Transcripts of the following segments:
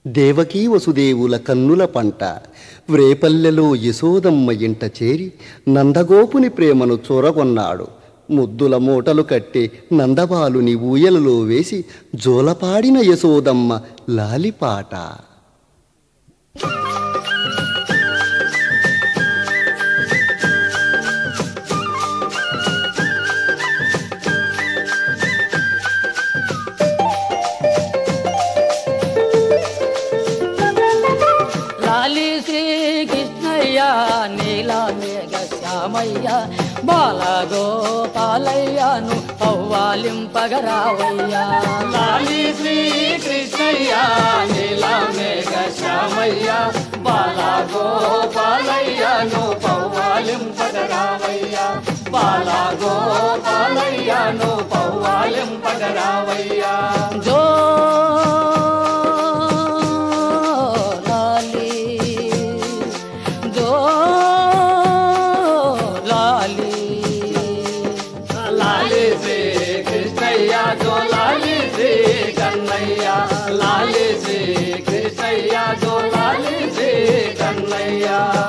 దేవకీ వసుదేవుల కన్నుల పంట వ్రేపల్లెలో యశోదమ్మ ఇంట చేరి నందగోపుని ప్రేమను చొరగొన్నాడు ముద్దుల మూటలు కట్టి నందబాలుని ఊయలలో వేసి జోలపాడిన యశోదమ్మ లాలిపాట లాలి శ్రీకృష్ణయ్య నీల మేఘ శ్యామయ్య బాలగోపాలయ్యను పవ్వాలింపగరావయ్య లాలి శ్రీకృష్ణయ్య నీల మేఘ శ్యామయ్య బాల గోపాలయ్యను పౌవాలింపగరావయ్య బాల గోపాలయ్యను పౌవాలింపగరావయ్య జో లాలి జో లాలి లాలి శ్రీకృష్ణయ్య జో లాలి శ్రీ కన్నయ్య లాలి శ్రీకృష్ణయ్య జో లాలి శ్రీ కన్నయ్య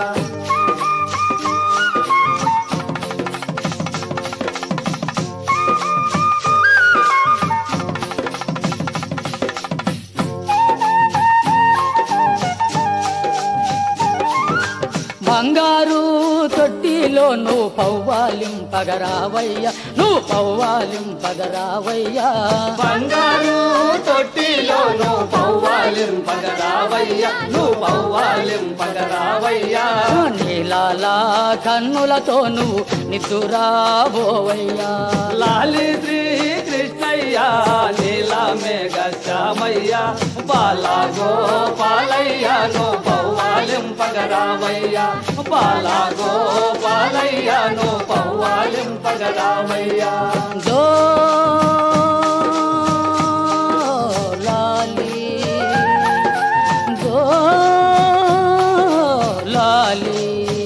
బంగారు తొట్టిలో నువ్వు పవ్వాలింపగరావయ్య నువ్వు పవ్వాలింపగరావయ్యా బంగారు తొట్టిలో నువ్వు పౌవాలింపగరావయ్యా నువ్వు పౌవాలింపగరావయ్యా నీలాలా కన్నులతో నువ్వు నిద్దురాబోవయ్యా లాలి శ్రీ కృష్ణయ్య నీల మేఘ శ్యామయ్య బాల గోపాలయ్య ను పౌవాలింపగరావయ్యా బాల గోపాలయ్య ను పౌవాలింపగరావయ్యా జో లాలి జో లాలి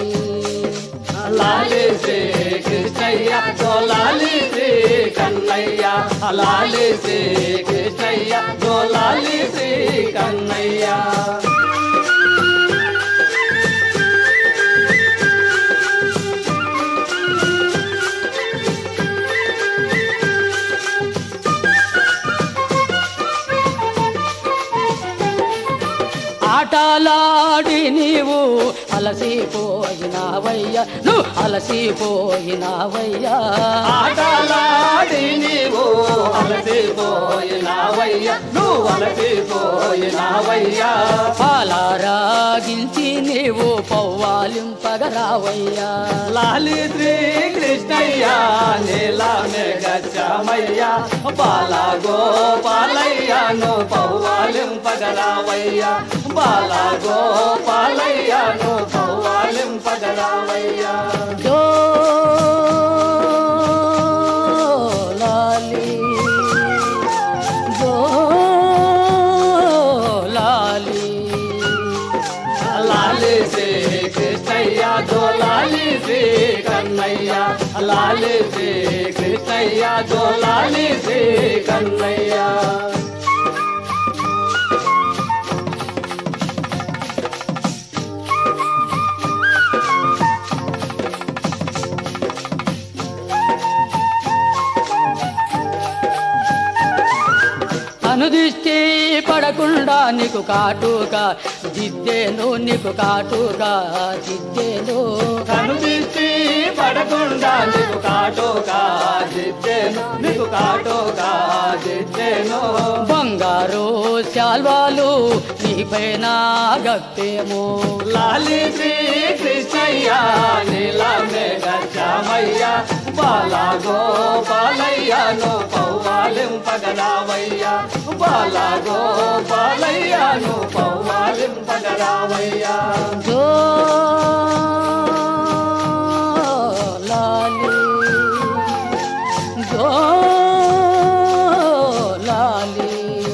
లాలి శ్రీ కృష్ణయ్య జో లాలి శ్రీ కన్నయ్య లాలి శ్రీ కృష్ణయ్య జో లాలి శ్రీ కన్నయ్య ఆటలాడి నీవు అలసిపోయినావయ్యా నువ్వు అలసిపోయినావయ్యా ఆటలాడి నీవు అలసిపోయినావయ్యా నువ్వు అలసిపోయినావయ్యా పాలారాగించి నీవు పవ్వాలింపగరావయ్యా లాలి శ్రీ కృష్ణయ్య నీల మేఘ శ్యామయ్య బాల గోపాలయ్య ను పౌవాలింపగరావయ్యా బాల గోపాలయ్య ను పౌవాలింపగరావయ్యా జో లాలి జో లాలి లాలి శ్రీ కృష్ణయ్య జో లాలి శ్రీ కన్నయ్య లాలి శ్రీ కృష్ణయ్య జో లాలి శ్రీ కన్నయ్య అనుదిష్టి పడకుండా నీకు కాటుగా దిద్దేను నీకు కాటుగా దిద్దేను కనుదిష్టి పడకుండా నీకు కాటోగా జిత్తేను నీకు కాటోగా జిత్తేను బంగారు శాల్వాలు నీపైన గప్పేము లాలి శ్రీ కృష్ణయ్య నీల మేఘ శ్యామయ్య బాల గోపాలయ్య ను పౌవాలింపగరావయ్య బాల గోపాలయ్య ను పౌవాలింపగరావయ్య జో లాలి జో లాలి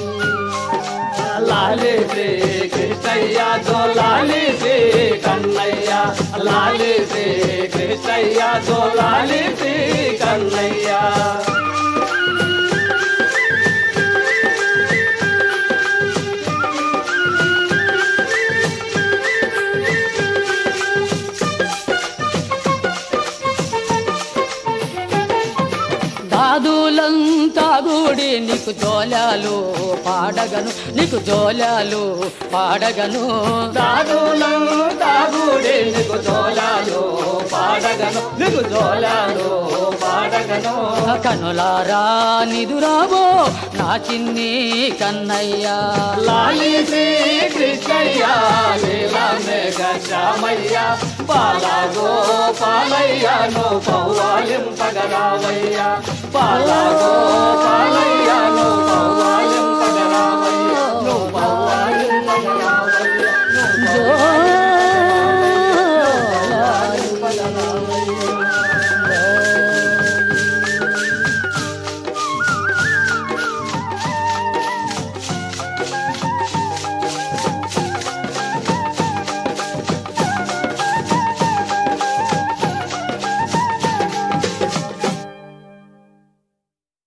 లాలి శ్రీ కృష్ణయ్య జో లాలి శ్రీ కన్నయ్య లాలి శ్రీ కృష్ణయ్య జో లాలి శ్రీ కన్నయ్య తాగుడి నీకు జోలాలు పాడగను నీకు జోలాలు పాడగను దాదులను తాగుడే నీకు జోలాలు పాడగను నీకు జోలాలు పాడగను కనులారా నిదురావో నా చిన్ని కన్నయ్య లాలి శ్రీ కృష్ణయ్య లీలా మేఘ శ్యామయ్య పాలగో పాలయ్యను పౌవాలింపగరావయ్య పాలగో పాలయ్య